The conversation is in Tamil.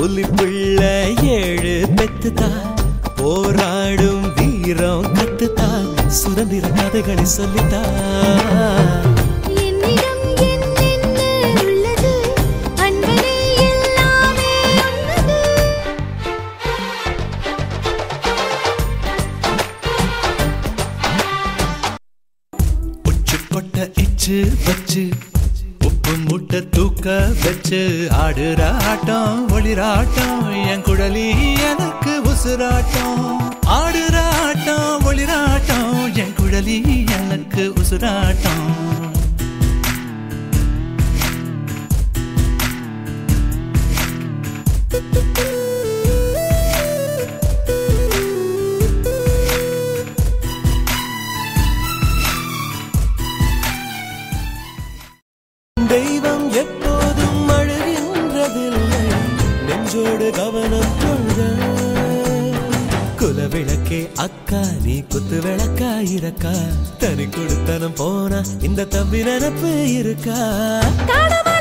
புலி புள்ள ஏழு பெத்துதா போராடும் வீரம் கத்துதா சுதந்திர கதைகளை சொல்லித்தா என்னிடம் என்னென்ன உள்ளது அன்பனே எல்லாமே உள்ளது உச்சு கொட்ட இச்சு வச்சு உப்பு முட்டை தூக்க வச்சு ஆடுற ஆட்டம் ஒளிராட்டம் என் குழலி எனக்கு உசுராட்டம் ஆடுற ஆட்டம் ஒளிராட்டம் என் குழலி எனக்கு உசுராட்டம் தெய்வம் எப்போதும் அழுகின்றதில்லை நெஞ்சோடு கவனம் கொள்க குலவிளக்கே அக்கா நீ குத்து விளக்கா இருக்கா தனி கொடுத்தனம் போனா இந்த தம்பி நினப்பு இருக்கா காணாம